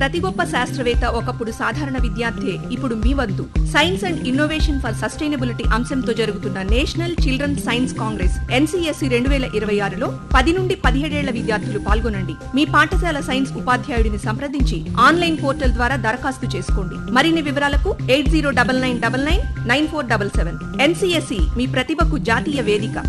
ప్రతి గొప్ప శాస్త్రవేత్త ఒకప్పుడు సాధారణ విద్యార్థి ఇప్పుడు మీ వద్దు science and innovation for sustainability అంశంతో జరుగుతున్న National Children Science Congress NCSC రెండు వేల ఇరవై ఆరులో పది నుండి పదిహేడేళ్ల విద్యార్థులు పాల్గొనండి మీ పాఠశాల సైన్స్ ఉపాధ్యాయుడిని సంప్రదించి ఆన్లైన్ పోర్టల్ ద్వారా దరఖాస్తు చేసుకోండి మరిన్ని వివరాలకు eight zero double nine double nine nine four double seven NCSC మీ ప్రతిభకు జాతీయ వేదిక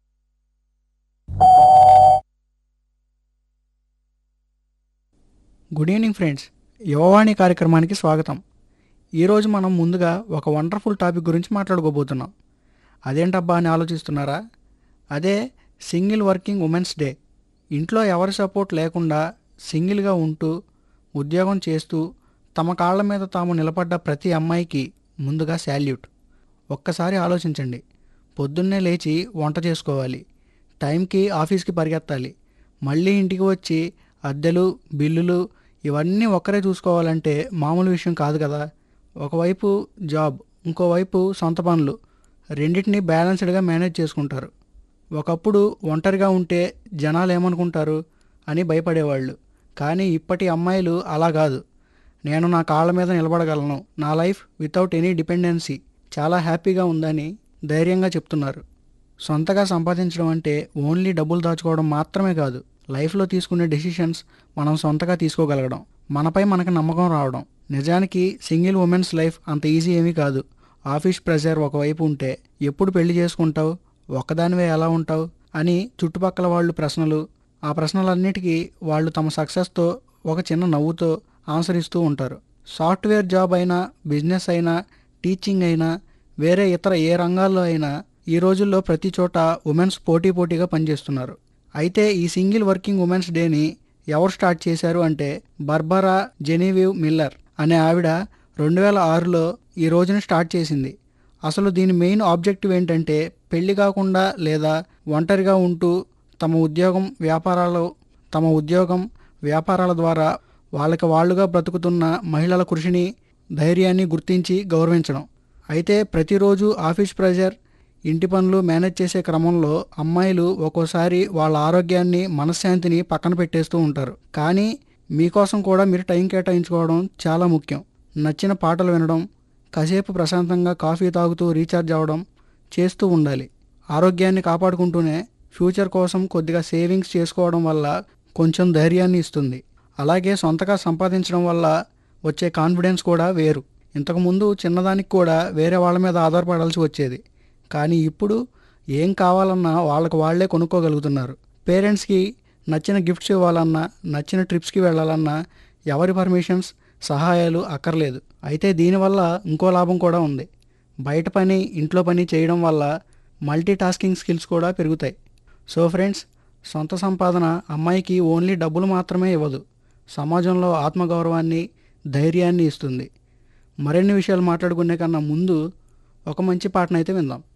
గుడ్ ఈవినింగ్ ఫ్రెండ్స్ యువవాణి కార్యక్రమానికి స్వాగతం ఈరోజు మనం ముందుగా ఒక వండర్ఫుల్ టాపిక్ గురించి మాట్లాడుకోబోతున్నాం అదేంటబ్బా అని ఆలోచిస్తున్నారా అదే సింగిల్ వర్కింగ్ ఉమెన్స్ డే ఇంట్లో ఎవరి సపోర్ట్ లేకుండా సింగిల్గా ఉంటూ ఉద్యోగం చేస్తూ తమ కాళ్ళ మీద తాము నిలబడ్డ ప్రతి అమ్మాయికి ముందుగా శాల్యూట్ ఒక్కసారి ఆలోచించండి పొద్దున్నే లేచి వంట చేసుకోవాలి టైంకి ఆఫీస్కి పరిగెత్తాలి మళ్ళీ ఇంటికి వచ్చి అద్దెలు బిల్లులు ఇవన్నీ ఒక్కరే చూసుకోవాలంటే మామూలు విషయం కాదు కదా ఒకవైపు జాబ్ ఇంకోవైపు సొంత పనులు రెండింటినీ బ్యాలెన్స్డ్గా మేనేజ్ చేసుకుంటారు ఒకప్పుడు ఒంటరిగా ఉంటే జనాలు ఏమనుకుంటారు అని భయపడేవాళ్ళు కానీ ఇప్పటి అమ్మాయిలు అలా కాదు నేను నా కాళ్ళ మీద నిలబడగలను నా లైఫ్ వితౌట్ ఎనీ డిపెండెన్సీ చాలా హ్యాపీగా ఉందని ధైర్యంగా చెప్తున్నారు సొంతగా సంపాదించడం అంటే ఓన్లీ డబ్బులు దాచుకోవడం మాత్రమే కాదు లైఫ్లో తీసుకునే డెసిషన్స్ మనం సొంతగా తీసుకోగలగడం మనపై మనకు నమ్మకం రావడం నిజానికి సింగిల్ ఉమెన్స్ లైఫ్ అంత ఈజీ ఏమీ కాదు ఆఫీస్ ప్రెషర్ ఒకవైపు ఉంటే ఎప్పుడు పెళ్లి చేసుకుంటావు ఒక్కదానివే ఎలా ఉంటావు అని చుట్టుపక్కల వాళ్ళు ప్రశ్నలు ఆ ప్రశ్నలన్నిటికీ వాళ్ళు తమ సక్సెస్తో ఒక చిన్న నవ్వుతో ఆన్సర్ ఇస్తూ ఉంటారు సాఫ్ట్వేర్ జాబ్ అయినా బిజినెస్ అయినా టీచింగ్ అయినా వేరే ఇతర ఏ రంగాల్లో అయినా ఈ రోజుల్లో ప్రతి చోట ఉమెన్స్ పోటీ పోటీగా పనిచేస్తున్నారు అయితే ఈ సింగిల్ వర్కింగ్ ఉమెన్స్ డేని ఎవరు స్టార్ట్ చేశారు అంటే బర్బరా జెనీవివ్ మిల్లర్ అనే ఆవిడ రెండు వేల ఆరులో ఈ రోజుని స్టార్ట్ చేసింది అసలు దీని మెయిన్ ఆబ్జెక్టివ్ ఏంటంటే పెళ్లి కాకుండా లేదా ఒంటరిగా ఉంటూ తమ ఉద్యోగం వ్యాపారాలు తమ ఉద్యోగం వ్యాపారాల ద్వారా వాళ్ళకి వాళ్ళుగా బ్రతుకుతున్న మహిళల కృషిని ధైర్యాన్ని గుర్తించి గౌరవించడం అయితే ప్రతిరోజు ఆఫీస్ ప్రెజర్ ఇంటి పనులు మేనేజ్ చేసే క్రమంలో అమ్మాయిలు ఒక్కోసారి వాళ్ళ ఆరోగ్యాన్ని మనశ్శాంతిని పక్కన పెట్టేస్తూ ఉంటారు కానీ మీకోసం కూడా మీరు టైం కేటాయించుకోవడం చాలా ముఖ్యం నచ్చిన పాటలు వినడం కాసేపు ప్రశాంతంగా కాఫీ తాగుతూ రీఛార్జ్ అవ్వడం చేస్తూ ఉండాలి ఆరోగ్యాన్ని కాపాడుకుంటూనే ఫ్యూచర్ కోసం కొద్దిగా సేవింగ్స్ చేసుకోవడం వల్ల కొంచెం ధైర్యాన్ని ఇస్తుంది అలాగే సొంతగా సంపాదించడం వల్ల వచ్చే కాన్ఫిడెన్స్ కూడా వేరు ఇంతకుముందు చిన్నదానికి కూడా వేరే వాళ్ళ మీద ఆధారపడాల్సి వచ్చేది కానీ ఇప్పుడు ఏం కావాలన్నా వాళ్ళకు వాళ్ళే కొనుక్కోగలుగుతున్నారు పేరెంట్స్కి నచ్చిన గిఫ్ట్స్ ఇవ్వాలన్నా నచ్చిన ట్రిప్స్కి వెళ్ళాలన్నా ఎవరి పర్మిషన్స్ సహాయాలు అక్కర్లేదు అయితే దీనివల్ల ఇంకో లాభం కూడా ఉంది బయట పని ఇంట్లో పని చేయడం వల్ల మల్టీ టాస్కింగ్ స్కిల్స్ కూడా పెరుగుతాయి సో ఫ్రెండ్స్ సొంత సంపాదన అమ్మాయికి ఓన్లీ డబ్బులు మాత్రమే ఇవ్వదు సమాజంలో ఆత్మగౌరవాన్ని ధైర్యాన్ని ఇస్తుంది మరిన్ని విషయాలు మాట్లాడుకునే కన్నా ముందు ఒక మంచి పాటనైతే విందాం